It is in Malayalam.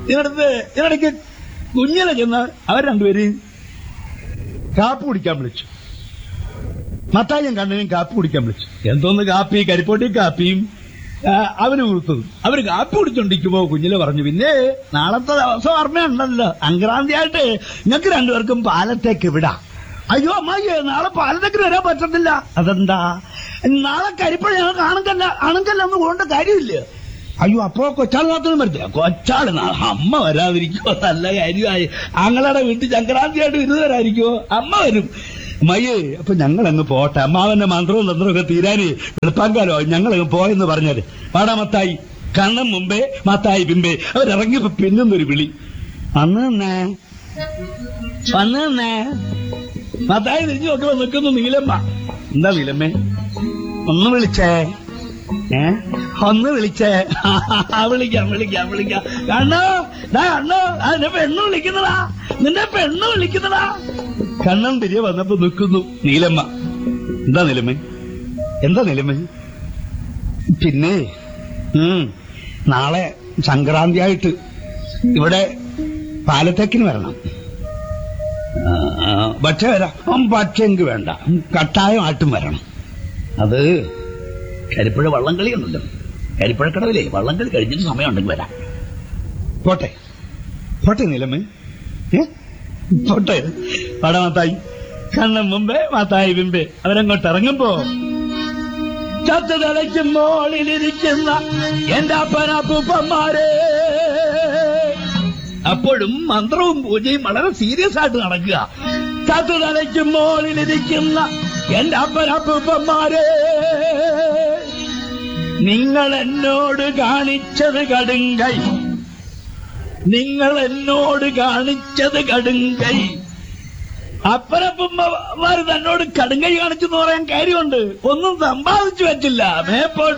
ഇതിനടുത്ത് ഇതിനിടയ്ക്ക് കുഞ്ഞിനെ ചെന്ന് അവർ രണ്ടുപേരെയും കാപ്പ് കുടിക്കാൻ വിളിച്ചു മത്തായും കണ്ണനും കാപ്പി കുടിക്കാൻ വിളിച്ചു എന്തോന്ന് കാപ്പി കരിപ്പോട്ടി കാപ്പിയും ആ, അവന് കൊടുത്തത് അവര് കാപ്പി കുടിച്ചോണ്ടിരിക്കുമ്പോ കുഞ്ഞില് പറഞ്ഞു പിന്നെ നാളത്തെ ദിവസം ഓർമ്മയുണ്ടല്ലോ സംക്രാന്തിയായിട്ട് നിങ്ങൾക്ക് രണ്ടുപേർക്കും പാലത്തേക്ക് വിടാം അയ്യോ അമ്മായി നാളെ പാലത്തേക്ക് വരാൻ പറ്റത്തില്ല അതെന്താ നാളെ കരിപ്പഴ ഞങ്ങൾക്ക് ആണുങ്കല്ല ആണുങ്കല്ല എന്ന് പോകേണ്ട കാര്യമില്ല അയ്യോ അപ്പോ കൊച്ചാൾ മാത്രം വരത്തില്ല കൊച്ചാള് നാളെ അമ്മ വരാതിരിക്കുമോ നല്ല കാര്യമായി ആങ്ങളുടെ വീട്ടിൽ സംക്രാന്തിയായിട്ട് വിരുദ്ധരായിരിക്കുമോ അമ്മ വരും മയ്യേ അപ്പൊ ഞങ്ങൾ അങ്ങ് പോട്ടെ അമ്മാവന്റെ മന്ത്രവും തന്ത്രവും ഒക്കെ തീരാന് എളുപ്പാങ്കാലോ ഞങ്ങൾ അങ്ങ് പോയെന്ന് പറഞ്ഞത് പാടാ മത്തായി കണ്ണം മുമ്പേ മത്തായി പിമ്പേ അവരിറങ്ങിയപ്പോ പിന്നൊന്നൊരു വിളി അന്ന് തന്നെ വന്ന് തന്നെ മത്തായി തിരിഞ്ഞു നോക്കുമ്പോ നിൽക്കുന്നു നീലമ്മ എന്താ നീലമ്മേ ഒന്ന് വിളിച്ചേ ഏ ഒന്ന് വിളിച്ചേ ആ, വിളിക്കാം വിളിക്കാം വിളിക്കാം കണ്ണോ ഡാ കണ്ണോ ആ, നിന്നെ പെണ്ണ് വിളിക്കുന്നടാ നിന്റെ പെണ്ണ് വിളിക്കുന്നടാ കണ്ണൻ തിരികെ വന്നപ്പോ നിൽക്കുന്നു നീലമ്മ എന്താ നിലമ്മ എന്താ നിലമ്മ പിന്നെ ഉം, നാളെ സംക്രാന്തിയായിട്ട് ഇവിടെ പാലത്തേക്കിന് വരണം ആ, ആ, പക്ഷേ വരാം ഉം, പക്ഷെങ്ക് വേണ്ട ഉം, കട്ടായമായിട്ടും വരണം അത് കരിപ്പുഴ വള്ളംകളി ഉണ്ടല്ലോ കരിപ്പുഴക്കടവിലെ വള്ളംകളി കഴിഞ്ഞിട്ട് സമയമുണ്ടെങ്കിൽ വരാം പോട്ടെ പോട്ടെ നിലമേ ഏ പോട്ടെ പട മാത്തായി കണ്ണം മുമ്പേ മാത്തായി മുമ്പേ അവരങ്ങോട്ട് ഇറങ്ങുമ്പോ ചത്തു തലയ്ക്കും മോളിലിരിക്കുന്ന എന്റെ അപ്പനപ്പൂപ്പന്മാരെ അപ്പോഴും മന്ത്രവും പൂജയും വളരെ സീരിയസ് ആയിട്ട് നടക്കുക ചത്തു തലയ്ക്കും മോളിലിരിക്കുന്ന എന്റെ അപ്പനപ്പൂപ്പന്മാരെ നിങ്ങൾ എന്നോട് കാണിച്ചത് കടുങ്കൈ നിങ്ങൾ എന്നോട് കാണിച്ചത് കടുങ്കൈ അപ്പനപ്പന്മാർ തന്നോട് കടുങ്കൈ കാണിച്ചെന്ന് പറയാൻ കാര്യമുണ്ട് ഒന്നും സമ്പാദിച്ചു വെച്ചില്ല മേപ്പോട്ട്